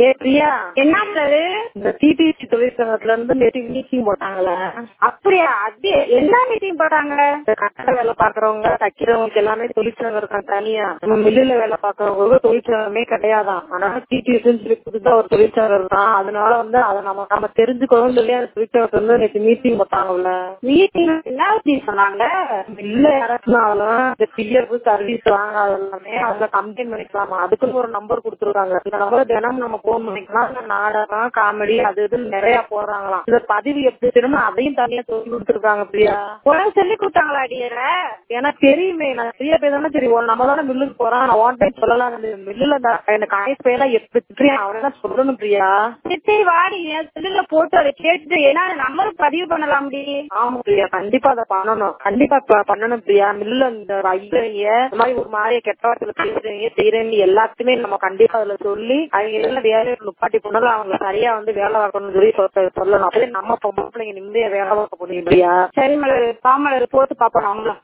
ஏ பிரியா என்ன மலரு இந்த டிடிசி தொழிற்சங்கத்துல இருந்து நேற்று மீட்டிங் போட்டாங்களே அப்படியா அது என்ன மீட்டிங் போட்டாங்க இந்த கட்டட வேலை பாக்குறவங்க தைக்கிறவங்களுக்கு எல்லாமே தொழிற்சங்கம் இருக்கான் தனியா நம்ம மில்லுல வேலை பாக்குறவங்களுக்கு தொழிற்சங்கமே கிடையாதான் அதனால டிடிசின்னு சொல்லி புதுசா ஒரு தொழிற்சங்கம் இருக்கான் அதனால வந்து அதை நம்ம நம்ம தெரிஞ்சுக்கணும்னு சொல்லி அந்த தொழிற்சங்கத்துல இருந்து நேற்று மீட்டிங் போட்டாங்கல்ல மீட்டிங் என்ன பத்தி சொன்னாங்க மில்ல இறக்குனாலும் இந்த பிஎஃப் சர்வீஸ் வாங்காத எல்லாமே அதுல கம்ப்ளைண்ட் பண்ணிக்கலாமா அதுக்குன்னு ஒரு நம்பர் கொடுத்துருக்காங்க இந்த நம்பர் தினம் நம்ம போன் பண்ணிக்கலாம் இந்த நாடகம் காமெடி அது இதுன்னு நிறைய போடுறாங்களாம் இந்த பதிவு எப்படி திரும்ப அதையும் தனியா சொல்லி கொடுத்துருக்காங்க பிரியா உனக்கு சொல்லி கொடுத்தாங்களா அடியற எனக்கு தெரியுமே நான் ஃப்ரீயா போய் தானே சரி ஒரு நம்ம தானே மில்லுக்கு போறோம் நான் ஒன் டைம் சொல்லலாம் மில்லுல எனக்கு ஆயிரத்தி பேரெல்லாம் எப்படி திட்டுறியா அவனை தான் சொல்லணும் பிரியா சரி வாடி என் செல்லுல போட்டு அதை கேட்டுட்டு என்ன நம்பர் பதிவு பண்ணலாம் முடி ஆமா பிரியா கண்டிப்பா அதை பண்ணணும் கண்டிப்பா ப- பண்ணணும் பிரியா மில்லுல இந்த ஐயங்க இந்த மாதிரி ஒரு மாதிரி கெட்ட வார்த்தையில பேசுறீங்க செய்யறீங்க எல்லாத்தையுமே நம்ம கண்டிப்பா அதுல சொல்லி அவங்க எல்லாம் வேலையை நுப்பாட்டி போனாலும் அவங்க சரியா வந்து வேலை பார்க்கணும்னு சொல்லி சொ- சொல்லணும் அப்படி நம்ம பொம்பளை பிள்ளைங்க நிம்மதியா வேலை பார்க்க முடியும் பிரியா சரி மலர் பாமலர் போட்டு பாப்போம் அவங்களும்